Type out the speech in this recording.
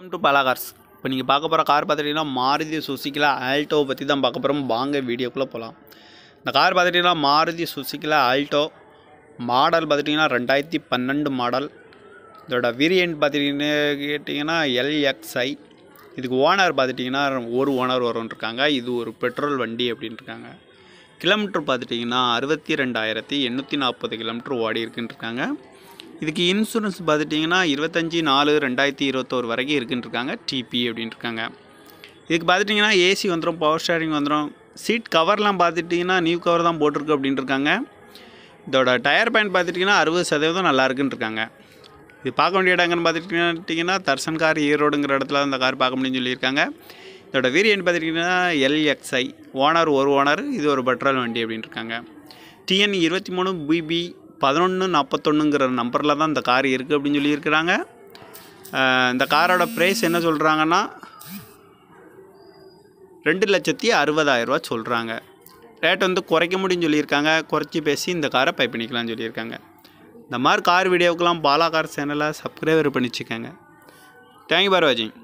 welcome to Bala cars இப்போ நீங்கள் பார்க்க போகிற கார் பார்த்துட்டிங்கன்னா மாருதி சுசுக்கிலா ஆல்டோவை பற்றி தான் பார்க்க போகிறோம் வாங்க வீடியோக்குள்ளே போகலாம் இந்த கார் பார்த்துட்டிங்கன்னா மாருதி சுசுக்கிலா ஆல்டோ மாடல் பார்த்துட்டிங்கன்னா ரெண்டாயிரத்தி பன்னெண்டு மாடல் இதோட வேரியன்ட் பார்த்துட்டிங்கன்னா கேட்டிங்கன்னா எல்எக்ஸ்ஐ இதுக்கு ஓனர் பார்த்துட்டிங்கன்னா ஒரு ஓனர் வரும்னு இருக்காங்க இது ஒரு பெட்ரோல் வண்டி அப்படின்னு இருக்காங்க கிலோமீட்டர் பார்த்துட்டிங்கன்னா அறுபத்தி ரெண்டாயிரத்தி எண்ணூற்றி நாற்பது கிலோமீட்டர் ஓடி இருக்குன்னு இருக்காங்க இதுக்கு இன்சூரன்ஸ் பார்த்துட்டிங்கன்னா இருபத்தஞ்சி நாலு ரெண்டாயிரத்தி இருபத்தோரு வரைக்கும் இருக்குன்னு இருக்காங்க டிபி அப்படின்னு இருக்காங்க இதுக்கு பார்த்துட்டிங்கன்னா ஏசி வந்துடும் பவர் ஸ்டேரிங் வந்துடும் சீட் கவர்லாம் பார்த்துட்டிங்கன்னா நியூ கவர் தான் போட்டிருக்கு அப்படின்னு இருக்காங்க இதோட டயர் பேண்ட் பார்த்துட்டிங்கன்னா அறுபது சதவீதம் நல்லா இருக்குன்னு இருக்காங்க இது பார்க்க வேண்டிய இடங்கன்னு பார்த்துட்டிங்கன்னா தர்சன் கார் ஈரோடுங்கிற இடத்துல அந்த கார் பார்க்க முடியும்னு சொல்லியிருக்காங்க இதோட வேரியன்ட் பார்த்துட்டிங்கன்னா எல்எக்ஸ்ஐ ஓனர் ஒரு ஓனர் இது ஒரு பெட்ரோல் வண்டி அப்படின்னு இருக்காங்க டிஎன் இருபத்தி மூணு பிபி பதினொன்று நாற்பத்தொன்னுங்கிற நம்பரில் தான் இந்த கார் இருக்குது அப்படின்னு சொல்லியிருக்கிறாங்க அஹ் இந்த காரோட ப்ரைஸ் என்ன சொல்கிறாங்கன்னா ரெண்டு லட்சத்தி அறுபதாயிரரூவா சொல்கிறாங்க ரேட் வந்து குறைக்க முடியும்னு சொல்லியிருக்காங்க குறைச்சி பேசி இந்த காரை பை பண்ணிக்கலாம்னு சொல்லியிருக்காங்க இந்த மாதிரி கார் வீடியோக்கெலாம் பாலா கார் சேனலை சப்ஸ்கிரைபர் பண்ணி வச்சுக்கோங்க தேங்க்யூ பார் வாட்சிங்